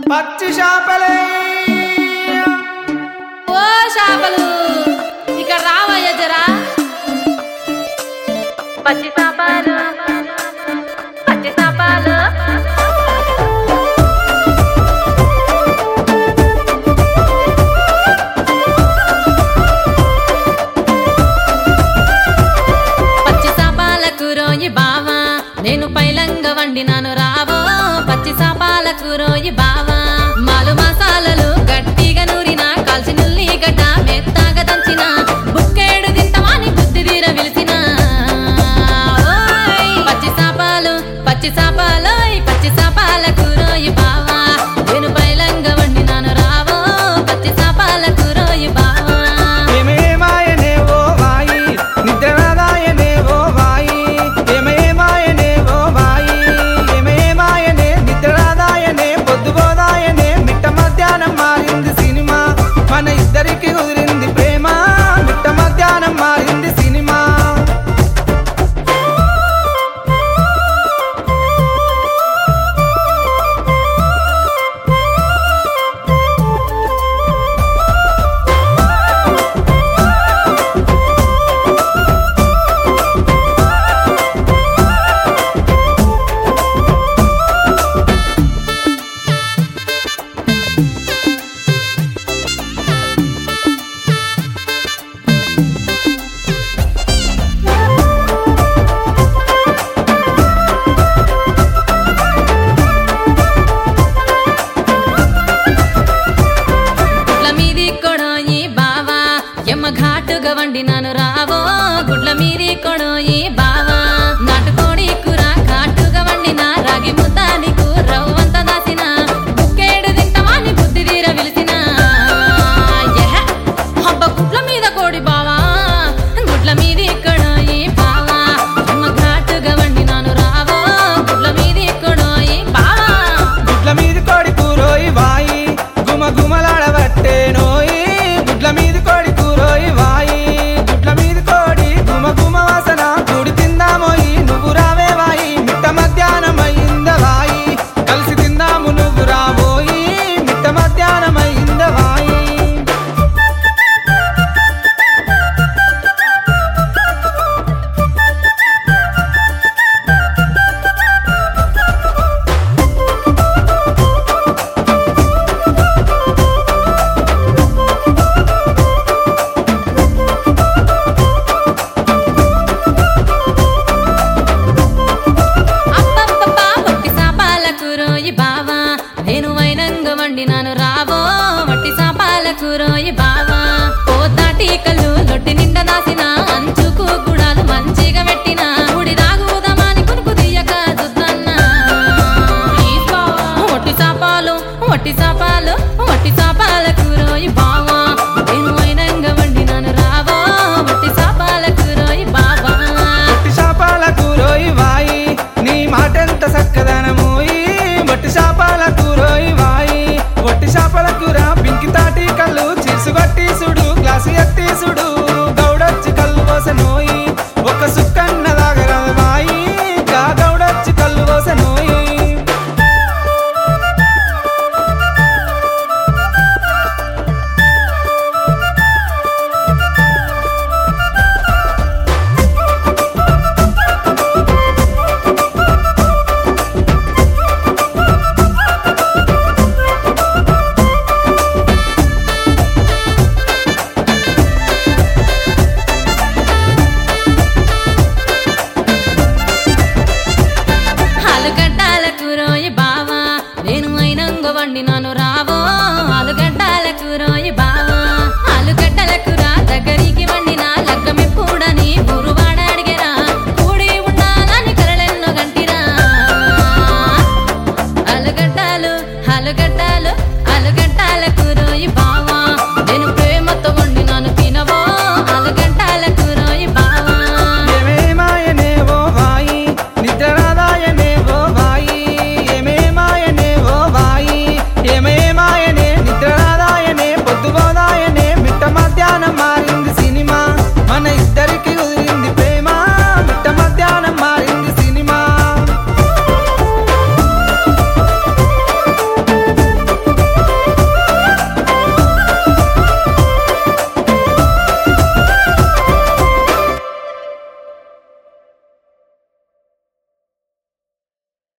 పచ్చి చేపలే ఓ చేపలు ఇక్కడ రావయ్య జరా పచ్చి చేపలు పచ్చి చేపలు పచ్చి చేపల కూరోయి బావా నేను పైలంగ వండినాను రావో పచ్చి చేపల కూరోయి బావా మాలు మసాలలు గట్టిగా నూరిన కాల్చి నుల్లి గడ్డ మెత్తగా దంచిన బుక్కేడు తింటమాని బుద్ధి తీర విలిసిన ఓయ్ పచ్చి చేపలు పచ్చి చేపలోయ్ పచ్చి చేపల కూరోయి బావా నేను పైలంగ వండినాను రావో పచ్చి చేపల కూరోయి బావా ఏమేమాయనే ఓ వాయి నిద్రదాయనే ఓ వాయి ఏమేమాయనే ఓ వాయి ఏమేమాయనే నిద్రదాయనే పొద్దుపోదాయనే మిట్ట మధ్యాహ్నం మారింది సినిమా మన ఇద్దరికి కుదిరింది ప్రేమ మిట్ట మధ్యాహ్నం మారింది సినిమా గుడ్ల మీది కొడోయి బావా ఎమ్మ ఘాటుగా వండినాను రావో గుడ్ల మీది కొడోయి బావా నాటుకోడి కూర ఘాటుగా వండిన రాగి ముద్ద నీకు రవ్వంత దాసిన బుక్కేడు తింటమాని బుద్ధి తీర విలిసిన ఎహె, అబ్బ గుడ్ల మీద కోడి బావా గుడ్ల మీది కొడోయి బావా ఎమ్మ ఘాటుగా వండినాను రావో గుడ్ల మీది కొడోయి బావా గుడ్ల మీద కోడి కూరోయి వాయి గుమ గుమలాడబట్టే నోయి గుడ్ల మీద కోడి కూరోయి వాయి గుడ్ల మీద కోడి గుమ గుమ వాసన కూడి తిందామోయి నువ్వు రావే వాయి మిట్ట మధ్యాహ్నం అయింద వాయి కలిసి తిందాము నువ్వు రాబోయి మిట్ట మధ్యాహ్నం అయింద వాయి అబ్బబ్బబ్బా వట్టి సాపాల కూరోయి బావా నేను వైనంగ వండినాను రావో వట్టి సాపాల కూరోయి బావా పోతాటి కళ్ళు లొట్టి నిండా దాసిన అంచుకు గుడాలు మంచిగా పెట్టిన గుడి దాగుదామాని కునుకు తీయక చూద్దన్నా వట్టి సాపాలు వట్టి సాపాలు